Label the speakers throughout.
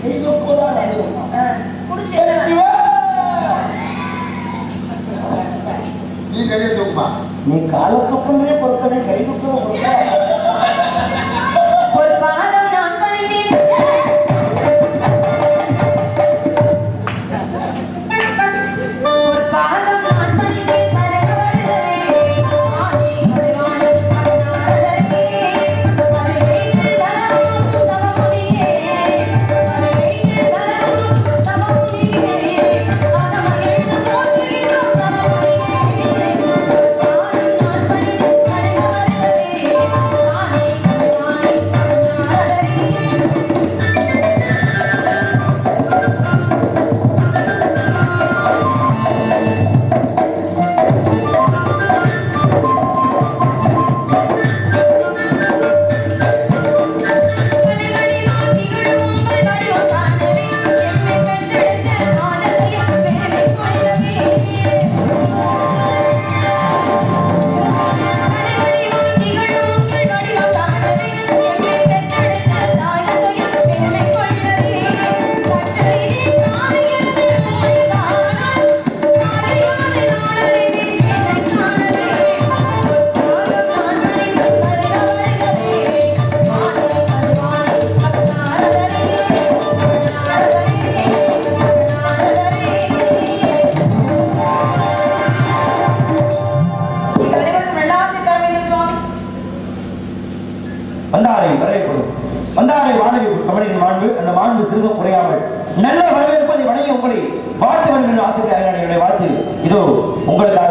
Speaker 1: கைதொப்பதான் அழுகும்
Speaker 2: ஆ, குடிச்சு என்ன?
Speaker 3: நீ கையை தூக்குமா
Speaker 1: நீ காலக்கப்புறமே பொறுத்தனை கைதொப்பதான் பொறுத்த
Speaker 2: ஒரு பாதம் நான் பணிந்தேன் ஒரு பாதம் நான் பணிந்தேன் பரகவர்களே ஆதி கருவான கருணாரரே அருகைகள் தரமும் தவமுடியே அருகைகள் தரமும் தவமுடியே அதமகிழ்ந்து போற்றிடும் தவமுடியே ஒரு பாதம் நான் பணிந்தேன் பரகவர்களே ஆதி கருவான கருணாரரே கனிகளில் ஆதிகளும் உங்கள் வடிவம் காணவே எம்மை கண்டெடுத்த நாதத்தையும் பெருமை கொள்ளவே கனிகளில் ஆதிகளும் உங்கள் வடிவம் காணவே எம்மை கண்டெடுத்த நாதத்தையும் பெருமை கொள்ளவே கற்றலிலே காரியங்கள் உமைதானால் காரியாத நாளறிவே என்னை காணவே பொற்பாதம் நான் பணிந்து கருணவர்களே மாலை கருவாய் கருணாரரே
Speaker 4: வந்தாரை வரவேற்படும் வந்தாரை வாழவி தமிழின் மாண்பு அந்த மாண்பு சிறிதும் குறையாமல் நல்ல வரவேற்பதை வழங்கி உங்களை வாழ்த்து வேண்டும் ஆசிரியர் என்னுடைய வாழ்த்து இதோ உங்களுக்காக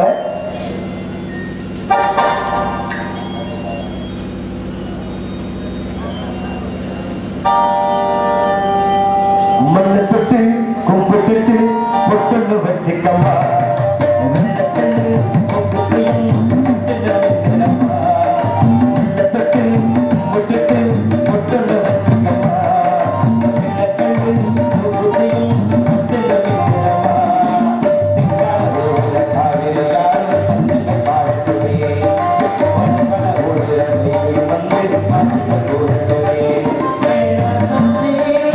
Speaker 4: மண்ணு தொட்டு கும்பிட்டுட்டு பொட்டுன்னு வச்சுக்கம்மா வெள்ளக்கண்ணு கொக்குத்தையும் முட்டுன்னு வைக்கிறம்மா. மண்ணு தொட்டு கும்பிட்டுட்டு பொட்டுன்னு வச்சுக்கம்மா வெள்ளக்கண்ணு கொக்குத்தையும் முட்டுன்னு வைக்கிறம்மா. திங்களோட காவிரியால் சந்தன பாட்டுவே. வனவனோட தேவி வந்து மண்ணு கூடவே. பேரசத்தே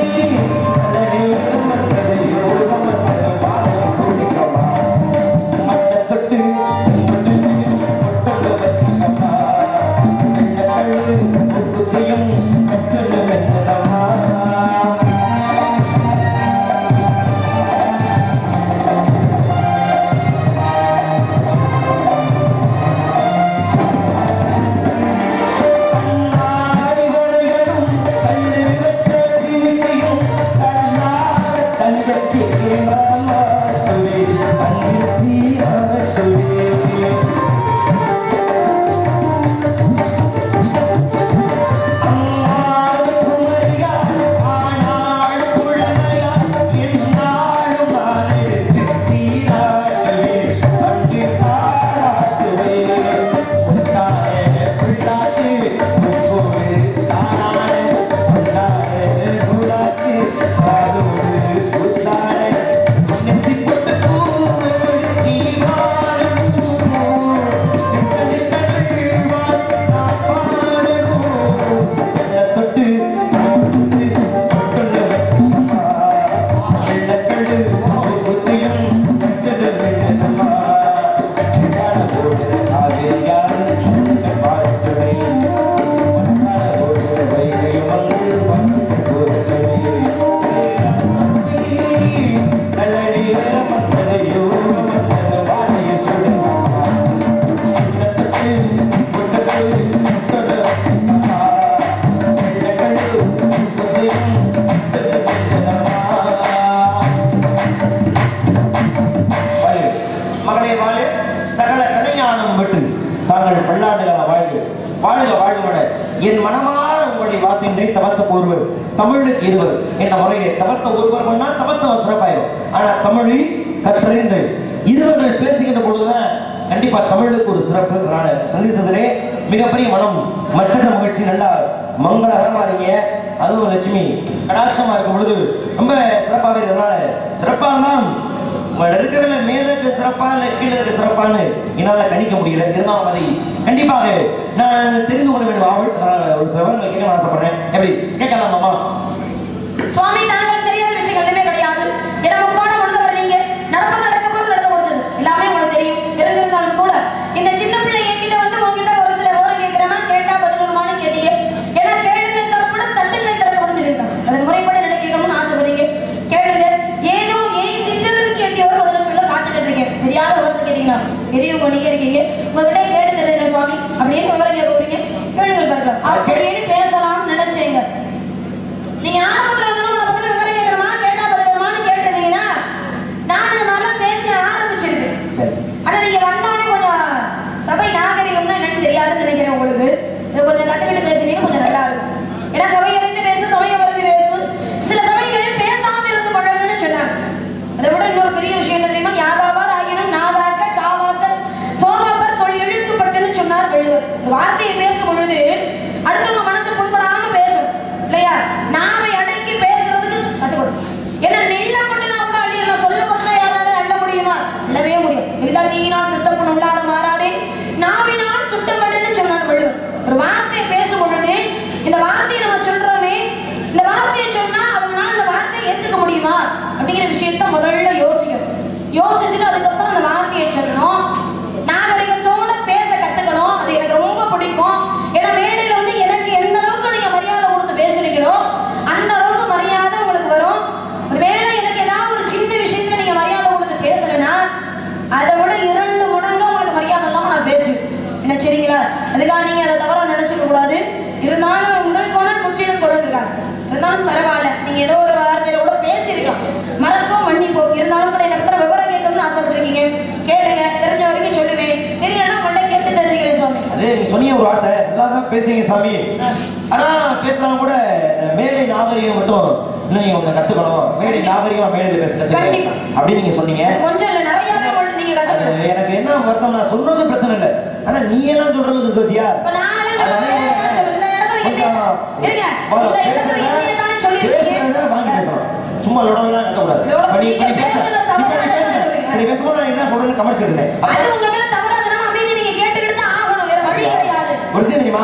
Speaker 4: மகளே வாழு சகல கலைஞானம் விட்டு தாங்கள் பல்லாண்டுகால வாழ்க வாழ்க வாழ்வுட என் மனமார உங்களை வாத்தின்றேன் தவத்த ஒருவர் தமிழுக்கு இருவர் என்ற முறையிலே தவத்த ஒருவர் பண்ணா தவத்த சிறப்பாயிரும் ஆனா தமிழில் கற்றறிந்து இருவர்கள் பேசுகின்ற பொழுதுதான் கண்டிப்பா தமிழுக்கு ஒரு சிறப்பு அதனால சந்தித்ததிலே மிகப்பெரிய மனம் மற்ற மகிழ்ச்சி நல்லா மங்களகரமா இருக்கீங்க அதுவும் லட்சுமி கடாட்சமா இருக்கும் பொழுது ரொம்ப சிறப்பாக இருக்கிறதுனால சிறப்பாக தான் உங்களோட இருக்கிறதுல மேல இருக்க சிறப்பா இல்ல கீழே இருக்க சிறப்பான்னு என்னால கணிக்க முடியல இருந்தாலும் அதை கண்டிப்பாக நான் தெரிந்து கொள்ள வேண்டும் அவள் அதனால ஒரு சில விவரங்களை கேட்க ஆசைப்படுறேன் எப்படி கேட்கலாமாமா
Speaker 2: சுவாமி தாங்கள் தெரிந்து சொன்னா அவங்களால அந்த வார்த்தையை ஏத்துக்க முடியுமா அப்படிங்கிற விஷயத்த முதல்ல யோசிக்கணும் யோசிச்சுட்டு அதுக்கப்புறம் அந்த வார்த்தையை சொல்லணும் நாகரிகத்தோட பேச கத்துக்கணும் அது எனக்கு ரொம்ப பிடிக்கும் ஏன்னா மேடையில வந்து எனக்கு எந்த அளவுக்கு நீங்க மரியாதை கொடுத்து பேசுறீங்களோ அந்த அளவுக்கு மரியாதை உங்களுக்கு வரும் ஒருவேளை எனக்கு ஏதாவது ஒரு சின்ன விஷயத்துல நீங்க மரியாதை கொடுத்து பேசுறேன்னா அதை விட இரண்டு மடங்கு உங்களுக்கு மரியாதை இல்லாம நான் பேசுவேன் என்ன சரிங்களா அதுக்காக நீங்க அதை தவறா நினைச்சுக்க கூடாது இருந்தாலும் முதல் கோணல் முற்றிலும் கொடுக்குறாங்க இருந்தாலும் பரவாயில்ல நீங்க ஏதோ ஒரு வார்த்தையில கூட பேசியிருக்கலாம் மறப்போம் மன்னிப்போம் இருந்தாலும் கூட என்ன பத்திர விவரம் கேட்கணும்னு ஆசைப்பட்டிருக்கீங்க கேளுங்க தெரிஞ்ச வரைக்கும் சொல்லுவேன் தெரியலன்னா உங்கள்ட்ட கேட்டு தெரிஞ்சுக்கிறேன் சுவாமி
Speaker 4: அதே நீ சொன்னீங்க ஒரு வார்த்தை எல்லாம் தான் பேசுறீங்க சாமி ஆனா பேசினாலும் கூட இந்த மேடை நாகரிகம் மட்டும் இன்னும் நீங்க ஒண்ணு கத்துக்கணும் மேடை நாகரிகம் மேடையில பேச கத்துக்க
Speaker 2: கண்டிப்பா.
Speaker 4: அப்படின்னு நீங்க சொன்னீங்க
Speaker 2: இது கொஞ்சம் இல்ல நிறையவே உங்களுக்கு நீங்க
Speaker 4: அது
Speaker 2: கத்துக்கணும்
Speaker 4: எனக்கு என்ன வருத்தம் நான் சொல்றது பிரச்சனை இல்லை ஆனா நீ எல்லாம் சொல்றது இருக்கு பாத்தியா
Speaker 2: இப்ப நானே
Speaker 4: அது
Speaker 2: இந்த இடத்துல இந்த இடத்துல
Speaker 4: கொஞ்சம்
Speaker 2: இருங்க
Speaker 4: வா,
Speaker 2: இந்த இடத்துல
Speaker 4: பேசுறத-
Speaker 2: என்னைய தானே சொல்லியிருக்கீங்க
Speaker 4: பேசுறத வாங்கி பேசணும் சும்மா லொடலாம் கத்தக்கூடாது
Speaker 2: லொட-
Speaker 4: இப்ப நீ- இப்ப நீ
Speaker 2: நீங்க
Speaker 4: பேச
Speaker 2: பேசுறத
Speaker 4: இப்ப நீ
Speaker 2: தவறா
Speaker 4: பேச
Speaker 2: சொல்றீங்க.
Speaker 4: இப்ப நீ பேசும்போது நான் என்ன சொல்றேன்னு கமெண்ட்
Speaker 2: அது உங்க மேல தவறா இருந்தாலும் அமைதி நீங்க கேட்டுக்கிட்டு தான் ஆகணும் வேற வழி கிடையாது
Speaker 4: ஒரு விஷயம் தெரியுமா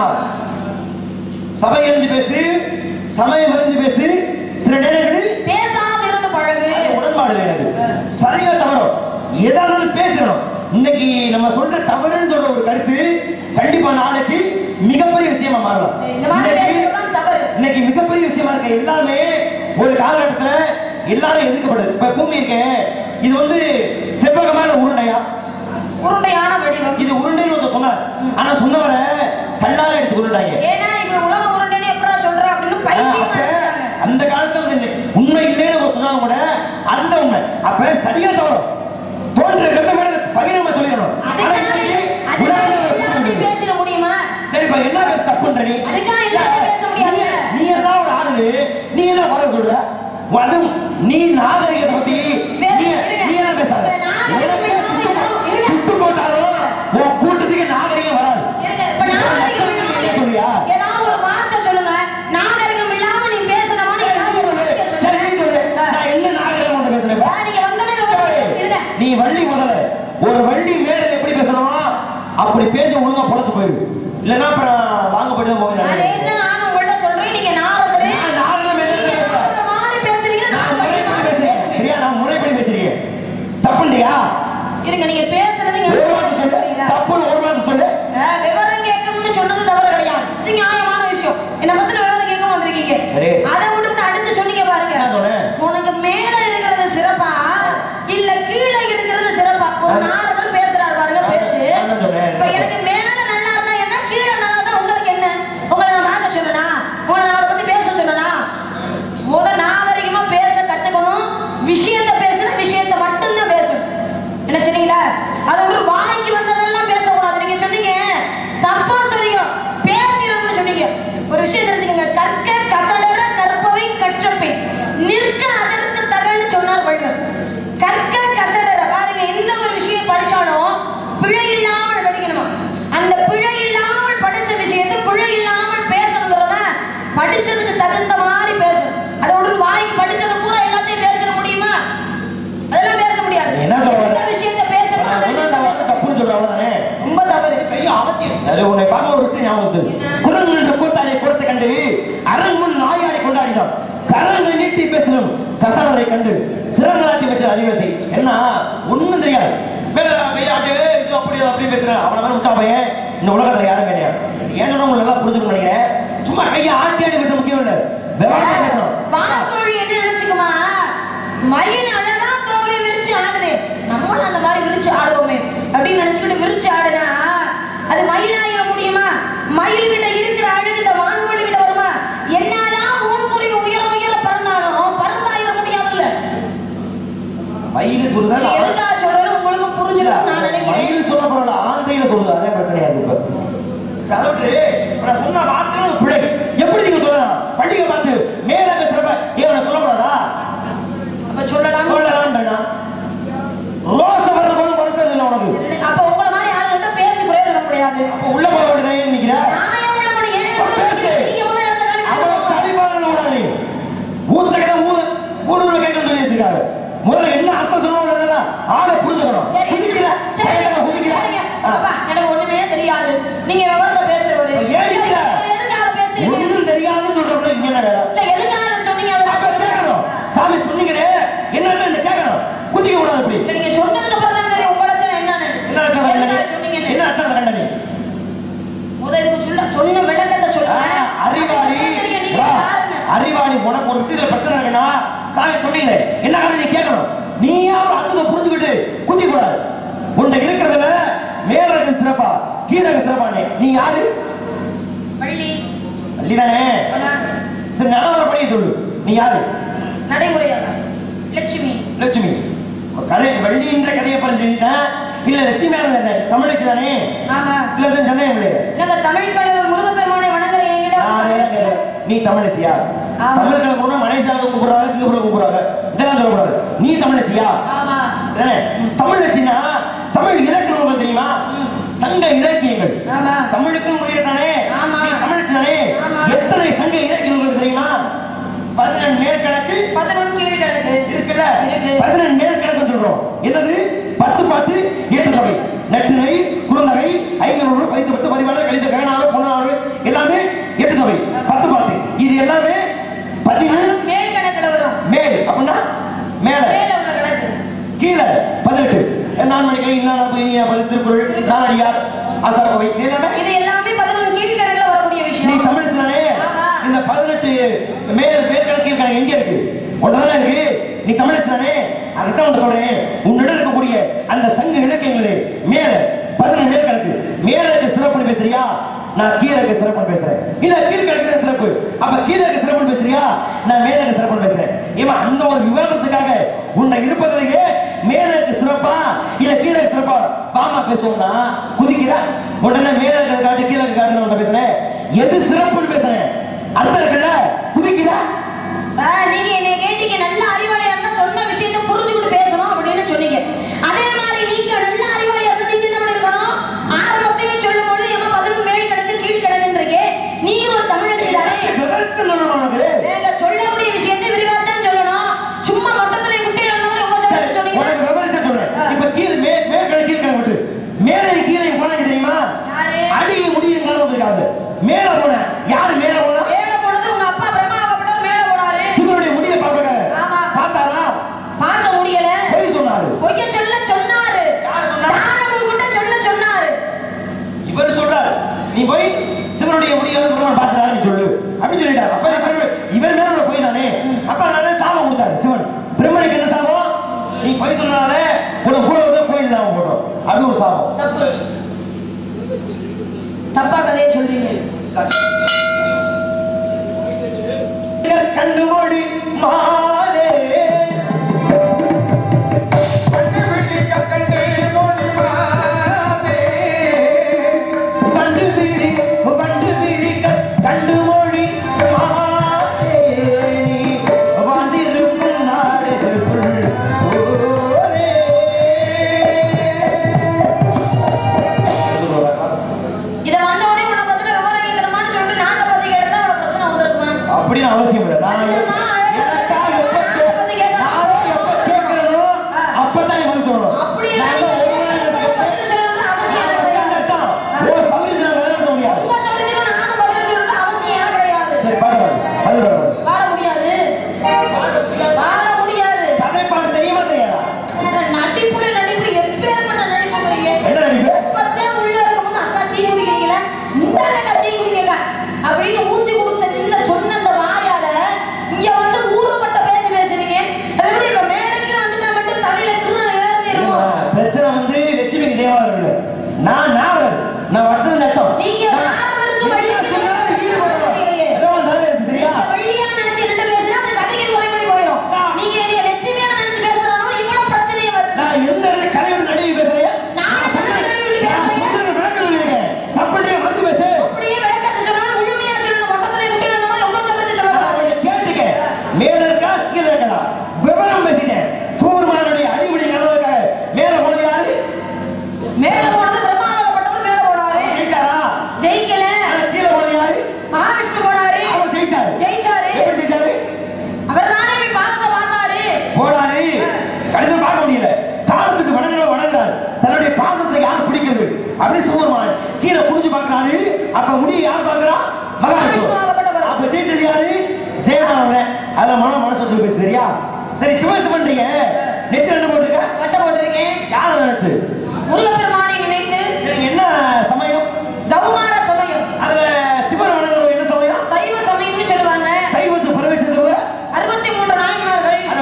Speaker 4: சபை எறிஞ்சு பேசு சமயம் எறிஞ்சு பேசு சில நேரங்களில்
Speaker 2: பேசாத இருந்து பழகு
Speaker 4: அது உடன்பாடு இல்லை எனக்கு சரியா தவறோ ஏதாவது பேசணும் இன்னைக்கு நம்ம சொல்ற தவறுன்னு சொல்ற ஒரு கருத்து கண்டிப்பா நாளைக்கு மிகப்பெரிய விஷயமா மாறலாம்
Speaker 2: இந்த மாதிரி
Speaker 4: இன்னைக்கு-
Speaker 2: பேசுறதுதான் தவறு
Speaker 4: இன்னைக்கு மிகப்பெரிய விஷயமா இருக்க எல்லாமே ஒரு காலகட்டத்துல எல்லாரும் எதிர்க்கப்படுது இப்ப பூமி இருக்க இது வந்து செவ்வகமான உருண்டையா
Speaker 2: உருண்டையான வடிவம்
Speaker 4: இது உருண்டைன்னு ஒருத்தர் சொன்னார் ஆனா சொன்னவரை கல்லால அடிச்சு உருண்டாங்க
Speaker 2: ஏன்னா இப்ப உலக உருண்டைன்னு எப்படா சொல்ற அப்படின்னு பைத்தியம்
Speaker 4: அப்ப
Speaker 2: நினைச்சாங்க.
Speaker 4: அந்த காலத்துல இல்லை. உண்மை இல்லைன்னு ஒரு சொன்னாங்க கூட அதுதான் உண்மை அப்ப சரியா தவறு தோன்ற கருத்தை மேல பகிரமா சொல்லிடணும் ஆனா
Speaker 2: அதுக்காக
Speaker 4: இன்னைக்கு
Speaker 2: அதுக்காக
Speaker 4: உலகத்துல
Speaker 2: எல்லாம் அப்படி பேசிட முடியுமா
Speaker 4: சரிப்பா என்ன பேச தப்புன்ற நீ
Speaker 2: அதுக்காக எல்லாரும் பேச முடியாது.
Speaker 4: நீ எல்லாம் ஒரு ஆளு நீ என்ன குறை சொல்ற அதுவும் நீ நாகரிகத்தை பத்தி
Speaker 2: வேற
Speaker 4: நீ
Speaker 2: இருங்க.
Speaker 4: நீ என்ன பேசாத
Speaker 2: இப்ப நாகரிகம் இல்லாம எதுவும் இருங்க.
Speaker 4: சுட்டு போட்டாலும் உன் கூட்டத்துக்கு நாகரிகம் வராது
Speaker 2: இருங்க, இப்ப நாகரிகம்
Speaker 4: நீ
Speaker 2: இல்லாம
Speaker 4: சொல்லியா
Speaker 2: ஏதாவது ஒரு வார்த்தை சொல்லுங்க நாகரிகம் இல்லாம நீ பேசுற மாதிரி ஏதாவது ஒரு வார்த்தை
Speaker 4: சரி நீ சொல்லு
Speaker 2: சொல்லுங்க.
Speaker 4: நான் என்ன நாகரிகம் உன்கிட்ட பேசுறேன்
Speaker 2: ஆ, நீங்க வந்தோடனே இருங்க.
Speaker 4: நீ வள்ளி முதல்ல ஒரு வள்ளி மேடையில் எப்படி பேசணுமா அப்படி பேசி ஒழுங்கா பொழைச்சு போயிரு இல்லைன்னா அப்புறம் வாங்க போயிட்டு தான் போய்
Speaker 2: அதே தான் நானும் உங்கள்ட்ட சொல்றேன் நீங்க நாரதரே
Speaker 4: நான் நாகரிகம் இல்லை
Speaker 2: நீங்க நாரத மாதிரி பேசுறீங்க
Speaker 4: நான்
Speaker 2: நான்
Speaker 4: முறைப்படி
Speaker 2: மாதிரி
Speaker 4: பேசுறேன்
Speaker 2: பேசுறேன்
Speaker 4: சரியா நான் முறைப்படி பேசுறீங்க தப்புண்டியா
Speaker 2: இருங்க நீங்க பேசுறது
Speaker 4: ஒரு
Speaker 2: நீங்க
Speaker 4: வார்த்தை சொல்லு தப்புன்னு ஒரு வார்த்தை சொல்லு
Speaker 2: ஆ, விவரம் கேட்கணும்னு சொன்னது தவறு கிடையாது இது நியாயமான விஷயம் என்ன பத்தின விவரம் கேட்க வந்திருக்கீங்க
Speaker 4: சரி.
Speaker 2: அதை விட்டுட்டு அடுத்து சொன்னீங்க பாருங்க
Speaker 4: என்ன சொன்னேன்?
Speaker 2: உனக்கு மேல இருக்கிறது சிறப்பா இல்ல கீழே இருக்கிறது சிறப்பா ஒரு
Speaker 4: நான்-
Speaker 2: நாலு பேசுறாரு பாருங்க
Speaker 4: நான்
Speaker 2: பேச்சு
Speaker 4: என்ன சொன்னேன்?
Speaker 2: இப்ப எனக்கு மேல நல்லா இருந்தா என்ன கீழே நல்லா இருந்தா உங்களுக்கு என்ன உங்களை நான் பார்க்க சொல்லனா உங்களை நான் அதை பத்தி பேச சொல்லனா முத நாகரிகமா பேச கத்துக்கணும் விஷயத்த பேசுற விஷயத்த மட்டும்தான் பேசணும் என்ன சொன்னீங்களா அது ஒரு வாங்கி வந்ததெல்லாம் பேசக்கூடாது நீங்க சொன்னீங்க தப்பா சொன்னீங்க பேசிடணும்னு சொன்னீங்க ஒரு விஷயம் தெரிஞ்சுக்கங்க கற்க கசடர கற்பவை கற்றப்பை நிற்க அதற்கு தகன்னு சொன்னார் வள்ளுவர் கற்க கசடர பாருங்க எந்த ஒரு விஷயம் படிச்சாலும் பிழை இல்லாமல் படிக்கணுமா அந்த பிழை இல்லாமல் படிச்ச விஷயத்தை பிழை இல்லாமல் பேசணுங்கிறத படிச்சதுக்கு தகுந்த மாதிரி பேசணும் அதை ஒரு வாய்க்கு படிச்சது பூரா எல்லாத்தையும் பேச முடியுமா அதெல்லாம் பேச முடியாது
Speaker 4: நீ என்ன சொல்ல வர?
Speaker 2: எந்த விஷயத்தை பேசணும்
Speaker 4: நான்
Speaker 2: அந்த
Speaker 4: சொன்ன
Speaker 2: விஷயத்தை
Speaker 4: வார்த்தை
Speaker 2: பேசணும்.
Speaker 4: தப்புன்னு சொல்ற அவ்வளவுதானே
Speaker 2: ரொம்ப தவறு
Speaker 4: கையும் அவசியம் அது உன்னை பார்க்க ஒரு விஷயம் ஞாபகம் வருது. குரங்கு நின்ற கூத்தாலை கூடத்தை கண்டு அரண்முன் நாயாரை கொண்டாடினான் கரங்களை நீட்டி பேசணும் கசடரை கண்டு சிறங்களாட்டி வச்ச அறிவசி என்ன ஒண்ணும் தெரியாது மேல கையாட்டு இது அப்படி அப்படி பேசுறேன் அவன மாதிரி முக்கா பையன் இந்த உலகத்துல யாரும் கிடையாது ஏன்னா உங்களுக்கு நல்லா புரிஞ்சுக்கணும் நினைக்கிறேன் சும்மா கையை ஆட்டி ஆட்டி பேச முக்கியம் இல்லை விவரமா பேசணும்
Speaker 2: வான்கோழி என்ன நினைச்சுக்குமா மயில் அழகா தோகையை விரிச்சு ஆடுது நம்மளும் அந்த மாதிரி விரிச்சு ஆடுவோமே அப்படின்னு நினைச்சுக்கிட்டு விரிச்சு ஆடுனா அது மயிலாயிர முடியுமா மயில் கிட்ட இருக்கிற அழகு இந்த வான்கோழி கிட்ட வருமா என்னதான் ஊன்குருவி உயர உயர பறந்தாலும் பறந்தாயிர முடியாதுல்ல
Speaker 4: மயில் சொல்லுதா
Speaker 2: நீ எதுக்காக சொல்றேன்னு உங்களுக்கு புரிஞ்சிடும் நான் நினைக்கிறேன்
Speaker 4: மயில் சொல்ல பரவாயில்ல ஆந்தையில சொல்லுது அதே பிரச்சனையா இருக்கு இப்ப சரி, அதாவது இப்ப நான் சொன்ன வார்த்தை பிழை எப்படி நீங்க சொல்லலாம் பள்ளியை பார்த்து மேல பேசுறப்ப ஏன் உனக்கு சொல்லக்கூடாதா
Speaker 2: அப்ப சொல்லலாம்
Speaker 4: சொல்லலாம்ன்றா ரோச வர்றது கூட வருஷம் இல்லை உனக்கு
Speaker 2: அப்ப உங்களை மாதிரி ஆளுகிட்ட பேசி பிரயோஜனம் முடியாது
Speaker 4: அப்ப உள்ள போக வேண்டியதான் நிக்கிற
Speaker 2: நான் எவ்வளவு மணி ஏன்
Speaker 4: அப்ப பேசு.
Speaker 2: நீங்க முதல்ல இடத்த காலி
Speaker 4: அவன்
Speaker 2: பண்ணுங்க.
Speaker 4: சரிபாலன விடாது நீ ஊத்த கதை ஊ ஊடுருவ கேட்கணும் சொல்லி வச்சிருக்காரு முதல்ல என்ன அர்த்தம் சொல்லணும்ன்றதா ஆளை புரிஞ்சுக்கணும்
Speaker 2: சரி,
Speaker 4: புதிக்கிற
Speaker 2: சரி,
Speaker 4: புதிக்கிற
Speaker 2: சரிங்க. அப்பா, எனக்கு ஒண்ணுமே தெரியாது நீங்க விவரத்தை பேசுறவரு
Speaker 4: ஏன் இல்ல?
Speaker 2: எதுக்காக பேசுறீங்க
Speaker 4: ஒண்ணும் தெரியாதுன்னு சொல்றப்ப இங்க என்ன வேலை?
Speaker 2: இல்ல எதுக்காக சொன்னீங்க அதை
Speaker 4: சாமி சொன்னீங்க என்ன காரணம் நீ கேட்கணும் நீயா ஒரு அர்த்தத்தை புரிஞ்சுக்கிட்டு குத்தி கூடாது உன்னை இருக்கிறதுல மேல இருக்க சிறப்பா கீழே இருக்க சிறப்பானே நீ யாரு
Speaker 2: பள்ளி
Speaker 4: அல்லிதானே
Speaker 2: ஆமா.
Speaker 4: சரி நடைமுறைப்படி சொல்லு நீ யாரு
Speaker 2: நடைமுறையாக லட்சுமி
Speaker 4: லட்சுமி கதை வள்ளின்ற கதையை பறிஞ்சுதான் இல்ல லட்சுமி தமிழ் லட்சுமி தானே
Speaker 2: ஆமா
Speaker 4: இல்ல அது சந்தேகம் இல்லையா
Speaker 2: நாங்க தமிழ் கடவுள் முருகப்பெருமானை வணங்குற என்கிட்ட
Speaker 4: நான் அதே தான் கேட்கிறேன். நீ தமிழச்சியா
Speaker 2: ஆமா.
Speaker 4: தமிழ்களை போனா மலேசியாவில் கூப்பிடுறாங்க சிங்கப்பூர்ல கூப்பிடுறாங்க இதெல்லாம் சொல்லக்கூடாது நீ தமிழச்சியா
Speaker 2: ஆமா
Speaker 4: தானே? தமிழச்சினா தமிழ் இலக்கணம் உங்களுக்கு தெரியுமா
Speaker 2: ம்.
Speaker 4: சங்க இலக்கியங்கள்
Speaker 2: ஆமா
Speaker 4: தமிழுக்கும் உரிய தானே
Speaker 2: ஆமா.
Speaker 4: நீ தமிழச்சி தானே
Speaker 2: ஆமா.
Speaker 4: எத்தனை சங்க இலக்கியம் உங்களுக்கு தெரியுமா பதினெண்டு மேற்கணக்கு
Speaker 2: பதினொன்று கீழ் கிழக்கு
Speaker 4: இருக்குல்ல
Speaker 2: இருக்கு.
Speaker 4: பதினெண்டு மேற்கணக்கு சொல்றோம் என்னது பத்து பாட்டு எட்டு தொகை நெட்டுநகை குறுந்தகை ஐநூறு பைத்து பத்து பதிவாளர் கழித்த ககனாறு பொன்னாறு எல்லாமே எட்டு தொகை பத்து பாட்டு இது எல்லாமே பதினேழு
Speaker 2: மேல் கணக்குல வரும்
Speaker 4: மேல் அப்படின்னா மேல
Speaker 2: மேல உள்ள கணக்கு
Speaker 4: கீழே பதினெட்டு நான் மணிக்கை இன்னும் பதி திருக்குறள் நாலடியார் ஆசார கோவை இது எல்லாமே
Speaker 2: இது எல்லாமே பதினொன்று கீழ் கணக்குல வரக்கூடிய
Speaker 4: நீ
Speaker 2: விஷயம்
Speaker 4: தமிழ் தானே
Speaker 2: ஆமா.
Speaker 4: இந்த பதினெட்டு மேல் மேற்கணக்கு இருக்காங்க எங்க இருக்கு ஒன்றுதானே இருக்கு நீ தமிழ் தானே அதுதான் உன்னை சொல்றேன் உன்னிடம் இருக்கக்கூடிய அந்த சங்க இலக்கியங்களே மேல பதினெட்டு மேற்கணக்கு மேல இருக்க சிறப்புன்னு பேசுறியா நான் கீழே இருக்க சிறப்புன்னு பேசுறேன் இல்ல கீழே இருக்கிற சிறப்பு அப்ப கீழே இருக்க சிறப்புன்னு பேசுறியா நான் மேல இருக்க சிறப்புன்னு பேசுறேன் ஏமா அந்த ஒரு விவாதத்துக்காக உன்னை இருப்பதிலேயே மேல இருக்க சிறப்பா இல்ல கீழே இருக்க சிறப்பா வாமா பேசுவோம்னா குதிக்கிறா உடனே மேல இருக்கிறத காட்டு கீழே இருக்க காட்டுன்னு உன்னை பேசுறேன் எது சிறப்புன்னு பேசுறேன் அர்த்தம் இருக்குல்ல குதிக்கிறா
Speaker 2: ஆ, நீங்க என்னை கேட்டீங்க நல்ல அறிவாளியா இருந்தா சொன்ன விஷயத்தை புரிஞ்சுக்கிட்டு பேசணும் அப்படின்னு சொன்னீங்க அதே மாதிரி நீங்க நல்ல அறிவாளியா இருந்தா நீங்க என்ன பண்ணிருக்கணும் ஆரம்பத்தையே சொல்லும் பொழுது ஏமா பதினொன்று மேல் கிடக்கு கீழ் கிடக்குன்றீங்க நீங்க ஒரு தமிழச்சி தானே
Speaker 4: விவரத்தை சொல்லணும் உனக்கு.
Speaker 2: நீங்க சொல்லக்கூடிய விஷயத்தை விரிவாக தான் சொல்லணும் சும்மா மொட்டத்துல குட்டியில உங்க
Speaker 4: சரி,
Speaker 2: ஜாதகத்தை சொன்னீங்க
Speaker 4: உனக்கு விவரத்தை சொல்றேன்.
Speaker 2: ஆ.
Speaker 4: இப்ப கீழே மே- மேற்கடை கீழ்கடை விட்டு. மேலே கீழே போனா தெரியுமா
Speaker 2: யாரு?
Speaker 4: அடி முடியும் காலம் இருக்காது மேல போன யாரு மேல போனா
Speaker 2: மேல போனது உங்க அப்பா பிரம்மாவப்பட்டவர் மேல போனாரு
Speaker 4: சிவனுடைய முடிய பார்க்க
Speaker 2: ஆமா.
Speaker 4: பார்த்தாரா
Speaker 2: பார்க்க முடியல
Speaker 4: பொய் சொன்னாரு
Speaker 2: பொய்ய சொல்ல சொன்னாரு
Speaker 4: யார் சொன்னா?
Speaker 2: தானமு கூட சொல்ல சொன்னாரு
Speaker 4: இவர் சொல்றாரு நீ போய் சிவனுடைய முடிய பார்த்தாரு சொல்லு அப்படின்னு சொல்லிட்டாரு அப்ப இவர் இவர் மேல போய் தானே அப்ப அதனால சாபம் கொடுத்தாரு சிவன் பிரம்மனுக்கு என்ன சாபம் நீ போய் சொன்னால உனக்கு கூட வந்து கோயில் இல்லாம போட்டோம் அது ஒரு சாபம்
Speaker 2: தப்பு தப்பா கதையை சொல்றீங்க
Speaker 4: கண்டு மொழி மாலே கண்டு விழி கண்டு விழி கண்டு மொழி மாலே வந்திருக்கும் நாடு சொல் ஓரே.
Speaker 2: இத வந்த உடனே உன்னை பத்தின விவரம் கேட்கணுமான்னு சொல்லிட்டு நான் பத்தி கேட்டா உனக்கு பிரச்சனை வந்திருக்குமா
Speaker 4: அப்படின்னு அவசியம் இல்லை நான்
Speaker 2: அதுமா,
Speaker 4: எனக்கா எப்ப கே- நானே எப்ப கேட்கிறேனோ அப்பதான் எனக்கு பதில் சொல்லணும்.
Speaker 2: அப்படி
Speaker 4: நான்
Speaker 2: எல்லாம்
Speaker 4: வந்து
Speaker 2: நீங்க
Speaker 4: ஒவ்வொரு நேரத்துக்கு
Speaker 2: பதில் சொல்லணும்னு அவசியம்
Speaker 4: நான்
Speaker 2: கிடையாது.
Speaker 4: கேட்டா, ஓ சௌகரியத்தை நான் வேலை செய்ய முடியாது.
Speaker 2: உங்க சொல்றதுக்கு நானும் பதில் சொல்லணும்னு அவசியம் எனக்கு கிடையாது
Speaker 4: சரி, பாடு, பாடு. பதில் பாடு, பாடு.
Speaker 2: பாட முடியாது பாட முடியாது
Speaker 4: கதை பாட தெரியுமா தெரியாதா?
Speaker 2: நடிப்புல நடிப்பு எப்பேற்பட்ட நடிப்புங்கிறீங்க
Speaker 4: என்ன நடிப்பு?
Speaker 2: இப்பத்தே உள்ள இருக்கும்போது அக்கா டீ குடிக்கிறீங்களா இந்தாங்க டீ குடிக்கல அப்படின்னு ஊத்தி கொடுத்த இந்த சொன்ன அந்த வாயால இங்க வந்து ஊருப்பட்ட பேச்சு பேசுறீங்க அது எப்படி இப்ப மேடைக்கு வந்துட்டா மட்டும் தலையில திரும்ப ஏறி
Speaker 4: தெரியுமா?
Speaker 2: இருக்கும்
Speaker 4: பிரச்சனை வந்து லட்சுமிக்கு தேவாரம் இல்லை. நான் நாவலர். நான் வச்சது நட்டம்.
Speaker 2: நீங்க
Speaker 4: நான்
Speaker 2: நாவலருக்கு
Speaker 4: என்ன
Speaker 2: வழியை
Speaker 4: சொன்னாலும்
Speaker 2: சொல்லுங்க.
Speaker 4: ஈடுபடணும். ஏதோ ஒரு நல்லது இருக்கு, சரியா?
Speaker 2: நீங்க வெள்ளியா நினைச்சு ரெண்டு பேசினா அந்த கதையின் முறைப்படி போயிடும் நீங்க என்னைய லட்சுமியா நினைச்சு பேசுறதுனால இவ்வளவு பிரச்சனையே வருது
Speaker 4: நான் எந்த இடத்துல கலையோட நடிகை பேசுறேன்?
Speaker 2: நான்
Speaker 4: நான் சொல்றது-
Speaker 2: நடிகை
Speaker 4: நான்
Speaker 2: பேசுறேன்.
Speaker 4: சொல்றது விளக்கம் இல்லைங்க. தப்புன்னு வந்து பேசு.
Speaker 2: அப்படியே விளக்கத்தை சொன்னாலும் முழுமையா சொல்லணும் மொத்தத்துல குட்டி வந்த மாதிரி உங்க சொல்றது
Speaker 4: நான்
Speaker 2: சொல்லக்கூடாது
Speaker 4: உன்னை கேட்டுக்க. மேல இருக்கா, கீழ இருக்கா? விவரம் பேசிட்டேன். சூரியமானுடைய அடிப்படை கனவுக்காக மேல போனது யாரு?
Speaker 2: மேல போனது பிரம்மாவப்பட்டவர் மேல போனாரு
Speaker 4: ஜெயிச்சாரா?
Speaker 2: ஜெயிக்கல
Speaker 4: ஆனா கீழ போனது யாரு?
Speaker 2: மகாவிஷ்ணு போனாரு
Speaker 4: அவர் ஜெயிச்சாரு.
Speaker 2: ஜெயிச்சாரு
Speaker 4: எப்படி ஜெயிச்சாரு?
Speaker 2: அவர் தானே போய் பாதத்தை பார்த்தாரு
Speaker 4: போனாரு. கடைசியில பார்க்க முடியல. காலத்துக்கு வணங்குறவர் வணங்குறாரு. தன்னுடைய பாதத்தை யார் பிடிக்குது? அப்படி சூரியமான் கீழே குனிஞ்சு பார்க்கறாரு. அப்ப முடியை யார் பார்க்கறா? மகாவிஷ்ணு.
Speaker 2: மகாவிஷ்ணுவாகப்பட்டவர்.
Speaker 4: அப்ப ஜெயிச்சது யாரு? ஜெயமானவன். அதுல மன மனசு வச்சு பேசு, சரியா? சரி சிவசிவன்றீங்க நெத்தில என்ன போட்டிருக்க
Speaker 2: கட்ட போட்டிருக்கேன்
Speaker 4: யார நினைச்சு
Speaker 2: முருகப்பெருமானை நினைத்து
Speaker 4: சரி என்ன சமயம்
Speaker 2: கௌமார சமயம்
Speaker 4: அதுல சிவன் வணங்குறவங்க என்ன சமயம்
Speaker 2: சைவ சமயம்னு சொல்லுவாங்க
Speaker 4: சைவத்து பிரவேசத்துக்கு
Speaker 2: அறுபத்தி மூன்று நாயன்மார்கள்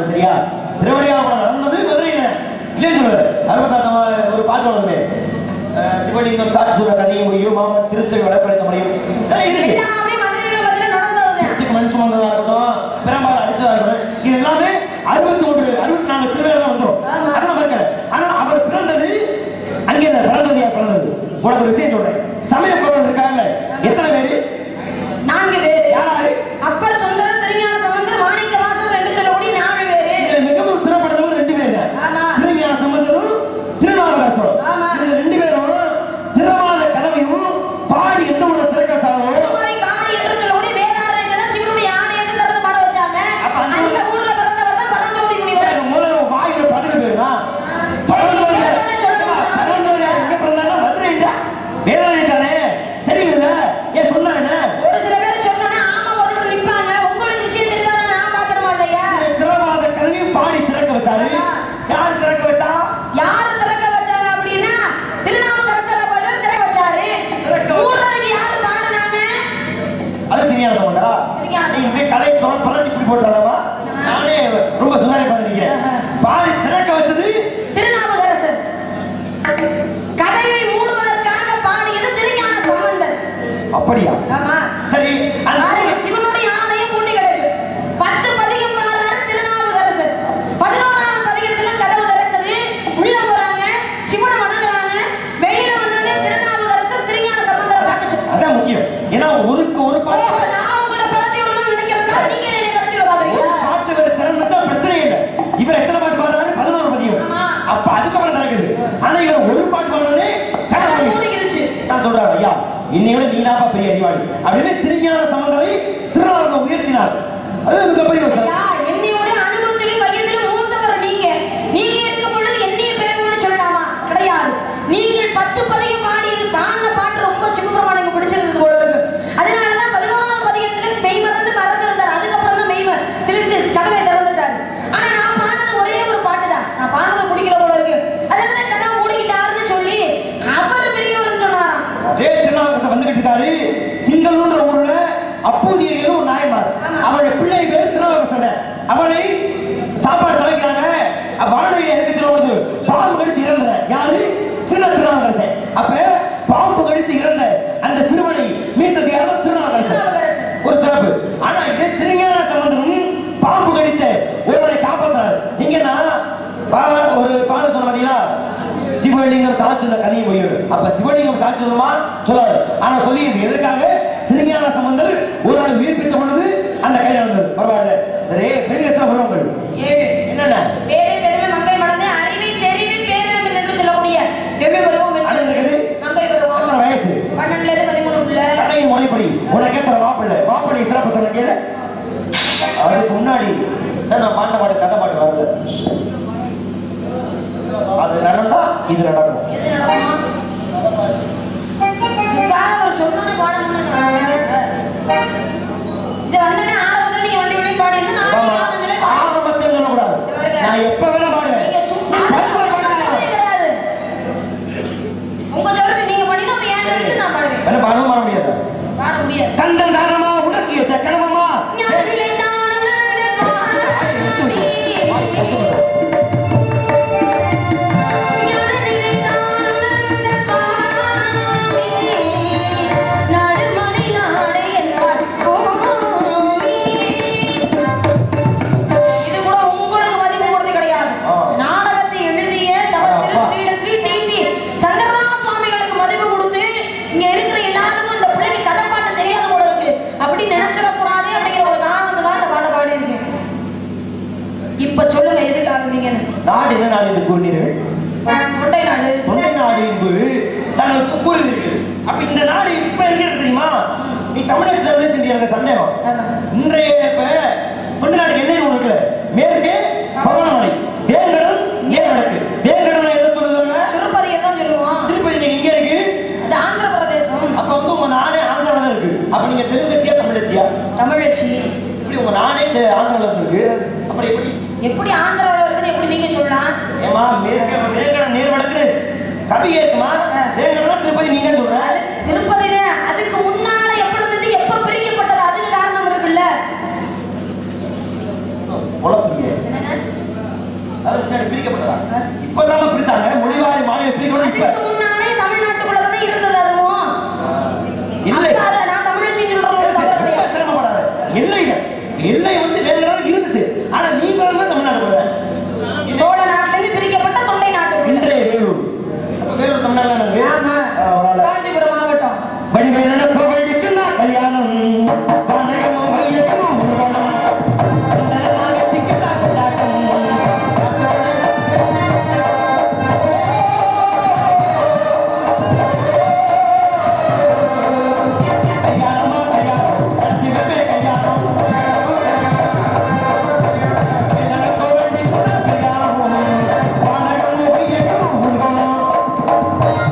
Speaker 4: நடந்தது சரியா திருவடியாமலை நடந்தது மதுரையில இல்லைன்னு சொல்லு அறுபத்தாத்தமா ஒரு பாட்டு வருமே அஹ், சிவலிங்கம் சாட்சி சொல்ல கதைய முடியும் மாமன் திருச்செவி வழக்கறிக்க முடியும் எல்லாம் இருக்கு
Speaker 2: எல்லாமே மதுரையில மதுரை நடந்ததுதான்
Speaker 4: வீட்டுக்கு மண் சுமந்ததா இருக்கட்டும் பெரும்பாலும் அடிச்சதா இருக்கட்டும் இது எல்லாமே அறுபத்தி ஒன்று அறுபத்தி நாலு திருவிழா வந்துடும்
Speaker 2: ஆமா.
Speaker 4: அதெல்லாம் பார்க்கல ஆனா அவர் பிறந்தது அங்கே இந்த பிறந்தது யார் பிறந்தது உனக்கு ஒரு விஷயம் சொல்றேன் சமய புறவர்கள் இருக்காங்க எத்தனை பேரு
Speaker 2: நான்கு பேரு
Speaker 4: யாரு
Speaker 2: அப்பர் சுந்தரர் திருஞான சம்பந்தர் மாணிக்க வாசகர் என்று சொல்லக்கூடிய நாலு பேரு
Speaker 4: இதுல மிகவும் சிறப்பானவங்க ரெண்டு பேர் தான்.
Speaker 2: ஆமா.
Speaker 4: திருஞான சம்பந்தரும் திருநாவுக்கரசரும்
Speaker 2: ஆமா.
Speaker 4: இந்த ரெண்டு பேரும் திருமால கதவையும் பாடி எந்த ஒரு திறக்கசாரோ
Speaker 2: திருமலை காணி என்று சொல்லக்கூடிய வேதாரண்யத்தை தான் சிவனுடைய ஆலயத்தை திறந்து பாட வச்சாங்க
Speaker 4: அப்ப அந்த
Speaker 2: அந்த ஊர்ல பிறந்தவர் தான் பரஞ்சோதி முனிவர்
Speaker 4: முதல்ல வாயில பதினெட்டு பேருனா பழந்தோதி பழந்தோதி எங்க பிறந்தாலும் மதுரை இல்ல வேதாரணி தானே தெரியுதுல்ல ஏன் சொன்னா என்ன
Speaker 2: ஒரு சில பேர் சொன்னோன்னா ஆமா போட்டு நிப்பாங்க உங்களுக்கு விஷயம் தெரிஞ்சாலும் நான் பார்க்கணும் இல்லையா
Speaker 4: திறவாத கதவையும் பாடி திறக்க வச்சாரு யார் திறக்க வச்சா
Speaker 2: யாரு திறக்க வச்சாங்க அப்படின்னா திருநாவுக்கரசரை போட்டு திறக்க வச்சாரு
Speaker 4: திறக்க வச்சா-
Speaker 2: ஊர்ல இருந்து யாரு பாடுனாங்க
Speaker 4: அது தெரியாத சம்பந்தா
Speaker 2: தெரியாத.
Speaker 4: நீங்க இப்படியே கதையை தொலை பரட்டி இப்படி போட்டாரமா நானே ரொம்ப சுதாரி பண்ணுறீங்க பாடி திறக்க வச்சது
Speaker 2: திருநாவுக்கரசர் கதையை மூடுவதற்காக பாடியது திருஞான சம்பந்தர்
Speaker 4: அப்படியா
Speaker 2: ஆமா
Speaker 4: சரி அந்த
Speaker 2: பாருங்க, சிவனுடைய ஆலயம் பூட்டி கிடக்கு பத்து பதிகம் பாடுறாரு திருநாவுக்கரசர் பதினோராம் பதிகத்துல கதவு திறக்குது உள்ள போறாங்க சிவனை வணங்குறாங்க வெளியில வந்ததே திருநாவுக்கரசர் திருஞான சம்பந்தரை பார்க்க சொல்றாங்க.
Speaker 4: அதான் முக்கியம் ஏன்னா ஒருக்கு ஒரு
Speaker 2: ஓ,
Speaker 4: பாட்டு
Speaker 2: நான் உங்களை பரட்டி விடணும்னு நினைக்கிறதா நீங்க என்னை பரட்டி விட
Speaker 4: ஒரு
Speaker 2: பாக்குறீங்களா
Speaker 4: பாட்டு வேற திறந்துட்டா பிரச்சனை இல்லை இவர் எத்தனை பாட்டு பாடுறாரு பதினோரு பதியம்
Speaker 2: ஆமா.
Speaker 4: அப்ப அதுக்கப்புறம் திறக்குது ஆனா இவர் ஒரு பாட்டு பாடுறதே
Speaker 2: கதவு
Speaker 4: கதை
Speaker 2: மூடிக்கிருச்சு
Speaker 4: நான் சொல்றாரு ஐயா இன்னையோட நீதாப்பா பெரிய அறிவாளி அப்படின்னு திருஞான சம்பந்தரை திருநாவுக்கு உயர்த்தினார் அது மிகப்பெரிய ஒரு
Speaker 2: ஐயா, என்னையோட அனுபவத்திலும் மையத்திலும் மூத்தவர் நீங்க நீங்க இருக்கும் பொழுது என்னைய பிறகுன்னு சொல்லலாமா கிடையாது நீங்கள் பத்து பதிகம் பாடியது பாடின பாட்டு ரொம்ப சிவபெருமான் எனக்கு பிடிச்சிருந்தது போல இருக்கு அதனாலதான் பதினோராம் பதிகத்துல மெய் மறந்து மறந்திருந்தார் அதுக்கப்புறம் தான் மெய் ம- சிரித்து கதவை திறந்துட்டாரு ஆனா நான் பாடினது ஒரே ஒரு பாட்டு தான் நான் பாடினது பிடிக்கல போல இருக்கு அதனால கதவை மூடிக்கிட்டாருன்னு சொல்லி அவர் பெரியவர்னு சொன்னாராம்
Speaker 4: அதே திருநாவுக்கரசர் வந்துகிட்டு இருக்காரு திங்களூன்ற ஊர்ல அப்பூதிய ஒரு நாயமார்
Speaker 2: ஆமா.
Speaker 4: அவருடைய பிள்ளை பேர் திருநாவுக்கரசர் அவனை சாப்பாடு சமைக்கிறாங்க வாழ்வையை எதுக்கு சொல்லுவது பாம்பு கடிச்சு இறந்த யாரு சின்ன திருநாவுக்கரசர் அப்ப பாம்பு கடித்து இறந்த அந்த சிறுவனை மீட்டது யாரும் திருநாவுக்கரசர்
Speaker 2: திருநாவுக்கரசர்.
Speaker 4: ஒரு சிறப்பு ஆனா இது திருஞான சம்பந்தரும் பாம்பு கடித்த ஒருவனை காப்பாற்றாரு நீங்க நான் பா- ஒரு பாடம் சொன்ன பாத்தீங்களா சிவலிங்கம் சாட்சியுள்ள கதையை முடியும் அப்ப சிவலிங்கம் சாட்சி சொல்லுமா சொல்லாது ஆனா சொல்லியது எதற்காக திருஞான சம்பந்தர் ஒரு நாள் உயிர்ப்பித்த பொழுது அந்த கதை நடந்தது பரவாயில்ல சரி வெளியே எத்தனை பருவங்கள்
Speaker 2: ஏழு
Speaker 4: என்னென்ன
Speaker 2: பேரை பெருமை மங்கை மடந்து அறிவை தெரிவி பேரினம் என்று சொல்லக்கூடிய எவ்வளவு பருவம்
Speaker 4: அது
Speaker 2: என்று
Speaker 4: இருக்குது.
Speaker 2: மங்கை பருவம்
Speaker 4: எத்தனை வயசு
Speaker 2: பன்னெண்டுல இருந்து பதிமூணுக்குள்ள
Speaker 4: கதையின் முறைப்படி உனக்கு ஏற்ற மாப்பிள்ளை மாப்பிள்ளை சிறப்பு சொல்ல கேளு அதுக்கு முன்னாடி என்ன நான் பாட்ட பாட்டு கதை பாட்டு வரல அது நடந்தா இது நடக்கும்
Speaker 2: எது நடக்கும் இதுக்காக ஒரு சொன்னோன்னு பாடணும்னு நான் இது வந்துட்டு ஆரம்பத்துல நீங்க வண்டி வண்டி பாடி இருந்தா நான்
Speaker 4: ஆமா.
Speaker 2: ஆரம்பத்திலே பாடி-
Speaker 4: ஆரம்பத்தில் சொல்லக்கூடாது
Speaker 2: இது பாருங்க.
Speaker 4: நான் எப்ப வேணா பாடுவேன்
Speaker 2: நீங்க சும்மா
Speaker 4: நீ பருவம் பாடாத.
Speaker 2: கிடையாது உங்க சொல்றது நீங்க பண்ணினா அப்ப ஏன் சொல்றது நான் பாடுவேன்
Speaker 4: வேணா பாடவும் பாட முடியாது
Speaker 2: பாட முடியாது
Speaker 4: கந்தன் தானமா உனக்கு ஏத்த கிழமமா
Speaker 2: ஞானவில்லை தானவளே பாடி. இது கூட உங்களுக்கு மதிப்பு கொடுத்து கிடையாது
Speaker 4: ஆ.
Speaker 2: நாடகத்தை எழுதிய தவ திரு ஸ்ரீ ஸ்ரீ டிபி சங்கரதாஸ் சுவாமிகளுக்கு மதிப்பு கொடுத்து இங்க இருக்கிற எல்லாருக்கும் இந்த பிள்ளைக்கு கதை பாட்டு தெரியாத போல இருக்கு அப்படி நினைச்சிடக்கூடாது அப்படிங்கிற ஒரு காரணத்துக்காக இந்த பாட்டை பாடி இருக்கேன் இப்ப சொல்லுங்க எதுக்காக நீங்க
Speaker 4: நாடு என்ன நாடு என்று கூறினீர்கள்
Speaker 2: தொண்டை நாடு
Speaker 4: தொண்டை நாடு என்பது தங்களுக்கு கூறுகிறீர்கள் அப்ப இந்த நாடு இப்ப இருக்கிறது தெரியுமா நீ தமிழக செல்வத்தில் எனக்கு சந்தேகம்
Speaker 2: ஆமா.
Speaker 4: இன்றைய இப்ப தொண்டை நாடு எல்லை ஒன்று இருக்குல்ல மேற்கே பகவானமலை வேங்கடம் நேர்வடக்கு வேங்கடம் எதை சொல்லுவாங்க
Speaker 2: திருப்பதியை தான் சொல்லுவோம்
Speaker 4: திருப்பதி நீங்க இங்க இருக்கு
Speaker 2: இது ஆந்திர பிரதேசம்
Speaker 4: அப்ப வந்து உங்க நாடே ஆந்திரால இருக்கு அப்ப நீங்க தெலுங்கச்சியா தமிழச்சியா
Speaker 2: தமிழச்சி
Speaker 4: இப்படி உங்க நாடே இந்த ஆந்திரால இருக்கு அப்புறம் எப்படி
Speaker 2: எப்படி ஆந்திராவில் இருக்குன்னு எப்படி நீங்க சொல்லலாம்
Speaker 4: ஏமா மேற்கே வேங்கடம் நேர்வடக்கு கவி இருக்குமா வேங்கடம் திருப்பதி நீங்க சொல்ற
Speaker 2: அது திருப்பதியில அதுக்கு முன்னால எப்படி இருந்து எப்ப பிரிக்கப்பட்டது அதுக்கு காரணம் இருக்குல்ல
Speaker 4: குழப்பீங்க
Speaker 2: என்னங்க?
Speaker 4: அது முன்னாடி பிரிக்கப்பட்டதா இப்பதான் பிரிச்சாங்க மொழிவாரி மாநில பிரிக்கப்பட இப்ப
Speaker 2: அதுக்கு முன்னாலே தமிழ்நாட்டுக்குள்ளதானே இருந்தது அதுவும்
Speaker 4: இல்லை
Speaker 2: அதுக்காக நான் தமிழச்சி சொல்றது தவறு கிடையாது
Speaker 4: சிரமப்படாத எல்லை எல்லை வந்து வேற இடம் இருந்துச்சு ஆனா நீங்க தான் தமிழ்நாடு போற
Speaker 2: சோழ நாட்டிலிருந்து பிரிக்கப்பட்ட தொண்டை நாட்டு
Speaker 4: இன்றைய வேலூர் அப்ப வேலூர் தமிழ்நாடு
Speaker 2: ஆமா காஞ்சிபுரம் மாவட்டம்
Speaker 4: வடிவேல் நடப்பவழிக்கு நான் கல்யாணம் பானகமும் வையகமும் உருவனம். சுந்தரமாக திக்கட்டா கொண்டாட்டம். கல்யாணமா கல்யாணம் கடைசி வெப்பே கல்யாணம் நடப்பவழிக்கு நான் கல்யாணம் பானகமும் வையகமும் உருவனம்.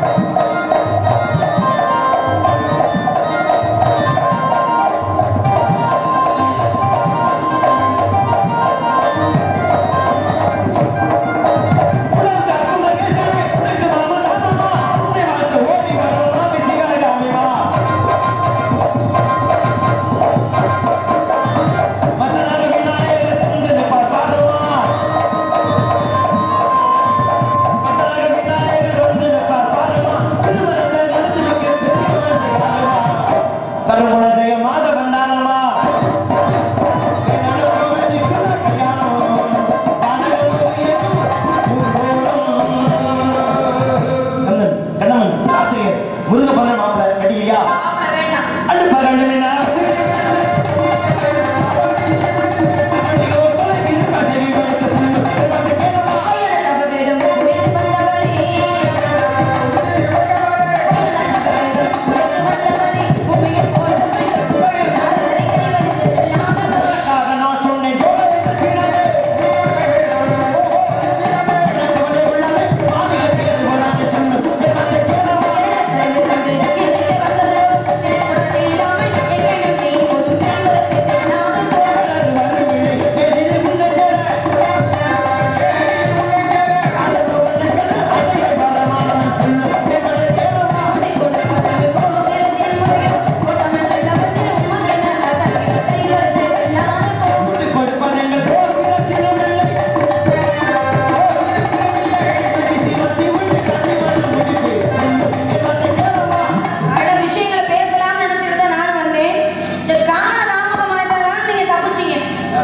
Speaker 4: கருமுல ஜெய மாத பண்டாரமா கண்ணமன் ஆசிரியர் முருக பகல் மாப்பிள நடிகையா
Speaker 2: மாப்பிள்ளை வேண்டாம்
Speaker 4: அண்டு பகல்
Speaker 2: ஆயிரம் நப வேடம் குடித்து வந்தவளே ஆயிரம் நப வேடம் குடித்து வந்தவளே பூமியில் போட்டவள் புகழும் நாரதரை கைவரிசை செல்லாமல் பல விஷயங்களை பேசலாம்னு நினைச்சிட்டு தான் நான் வந்தேன் இந்த கால தாமதமாயிட்டதால நீங்க தப்பிச்சீங்க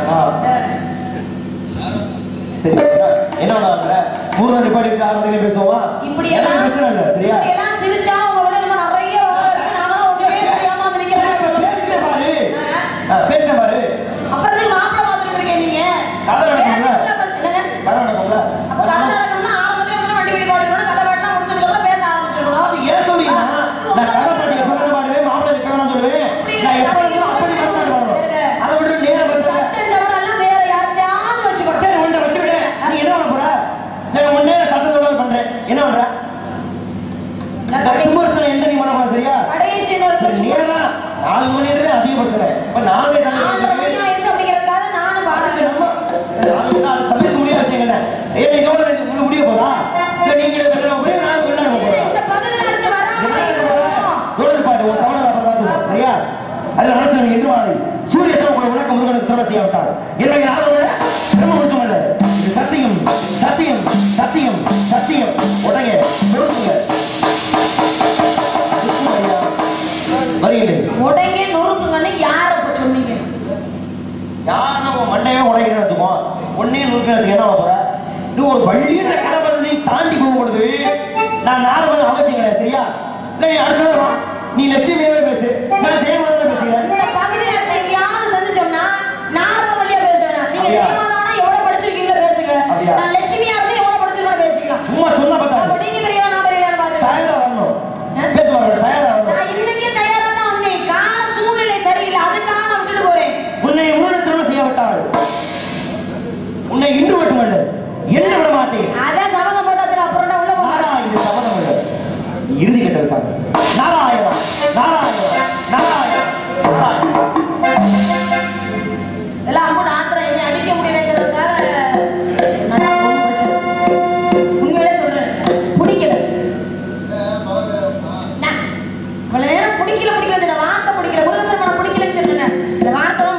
Speaker 4: சரி என்ன பண்ண பூர்வ நிப்பாடி ஆரம்பத்தில் பேசுவோமா
Speaker 2: இப்படி
Speaker 4: எல்லாம்
Speaker 2: எல்லாம்
Speaker 4: பிரச்சனை இல்லை சரியா
Speaker 2: இப்படி எல்லாம் சிரிச்சா உங்க விட நம்ம நிறைய வேலை இருக்கு நாங்களும் ஒண்ணுமே தெரியாம வந்து
Speaker 4: பேசுறேன் பாரு
Speaker 2: நிக்கிறோம்
Speaker 4: ஆ, பேசுறேன் பாரு
Speaker 2: அப்புறத்துக்கு மாப்பிள்ளை பார்த்துட்டு இருக்கேன் நீங்க
Speaker 4: கதை நடக்கும்ல?
Speaker 2: என்னங்க
Speaker 4: கதை நடக்கும்ல
Speaker 2: அப்ப கதை நடக்கணும்னா ஆரம்பத்துல வந்து வண்டி வீடு பாடணும் கதை பாட்டினா முடிச்சதுக்கு அப்புறம் பேச ஆரம்பிச்சிடணும்
Speaker 4: அது ஏன் சொல்றீங்கன்னா நான் கதை பாட்டு எப்ப வேணாலும் பாடுவேன் மாப்பிள்ளை எப்ப வேணாலும் சொல்லுவேன் நான் எப்ப வேணாலும் அப்படி கதை பாடுவேன் அதை விட்டு நேரம் பத்தல
Speaker 2: சட்டம் சவடெல்லாம் வேற யார்கிட்டயாவது வச்சுக்கணும்
Speaker 4: சரி உன்னை வச்சுக்கிட்டு நீ என்ன பண்ண போற சரி உன் நேரம் சட்டத்தோட பண்றேன் என்ன பண்ற இந்த விமர்சனம் என்ன நீ பண்ண போற சரியா
Speaker 2: கடைசி இன்னொரு
Speaker 4: சரி நேரா நாலு மணி நேரத்துல அதிகப்படுத்துறேன் இப்ப நாலே
Speaker 2: நாலரை மணி ஆயிடுச்சு அப்படிங்கிறதுக்காக நானும் பாடுறேன்
Speaker 4: தவிர்க்க முடியாத விஷயங்கள் தான். ஏன் இதோட ரெண்டு முடிய போதா இல்ல நீங்க வெளில போய் நான் வெளில போறேன்
Speaker 2: இந்த பகுதியில இருந்து வராம இருக்கணும்.
Speaker 4: தோழர் பாட்டு உன் சமண அப்புறம் பார்த்துக்கோ சரியா அதுல மனசுல நீ என்று வாழை சூரிய உங்களை விளக்க முருகனுக்கு திறமை செய்ய விட்டார் என்னை ஆதரவு திரும்ப முடிச்சோம்ல இது சத்தியம் சத்தியம் சத்தியம் சத்தியம் உடைய நொறுக்குங்க அதுக்கும் ஐயா, வருகிறேன்
Speaker 2: உடைங்க நொறுக்குங்கன்னு யார இப்ப சொன்னீங்க
Speaker 4: யார் நம்ம மண்டையே உடைக்கிறேன்னு வச்சுக்கோ ஒன்னே நூறு வச்சுக்க என்ன பண்ண போற நீ ஒரு வள்ளின்ற கதவை நீ தாண்டி போகும்பொழுது நான் நார்மல் அவசியம் கிடையாது சரியா இல்லை நீ அடுத்த வா நீ லட்சுமியாவே பேசு நான் ஜெயமாதான் பேசுகிறேன்
Speaker 2: இந்த பகுதியில இருந்த எங்கேயாவது சந்திச்சோம்னா நாரத வழியா பேசுவேன் நீங்க
Speaker 4: அப்படியா?
Speaker 2: ஜெயமாதானா எவ்வளவு படிச்சிருக்கீங்களோ பேசுங்க
Speaker 4: அப்படியா?
Speaker 2: நான் லட்சுமியா இருந்து எவ்வளவு படிச்சிருக்கோம் பேசிக்கலாம்
Speaker 4: சும்மா சொன்ன பார்த்தா
Speaker 2: அப்ப நீங்க பெரிய நான் பெரிய பாத்துக்கலாம்
Speaker 4: தயாரா வரணும் பேச வரணும் தயாரா வரணும்
Speaker 2: நான் இன்னைக்கே தயாரா தான் வந்தேன் கால சூழ்நிலை சரியில்லை அதுக்காக நான் விட்டுட்டு போறேன்
Speaker 4: உன்னை உன்னுடன் திருமணம் செய்ய விட்டாள் உன்னை இன்று மட்டுமல்ல என்ன விட மாட்டேன்
Speaker 2: அதான் சபதம் போட்டாச்சு அப்புறம் நான் உள்ள போறேன்
Speaker 4: நாரா இது சபதம் இல்லை இறுதி கட்ட விசாரணை நாராயணம் நாராயணம் நாராயணம் நாராயணம்
Speaker 2: எல்லாம் கூட ஆத்திரம் என்ன அடிக்க முடியலங்கிறதுக்காக நான் ரொம்ப பிடிச்சது உண்மையிலே சொல்றேன் பிடிக்கல நான் இவ்வளவு நேரம் பிடிக்கல பிடிக்கல சொன்ன வார்த்தை பிடிக்கல முருகப்பெருமான பிடிக்கலன்னு சொன்னேன் இந்த வார்த்தை தான்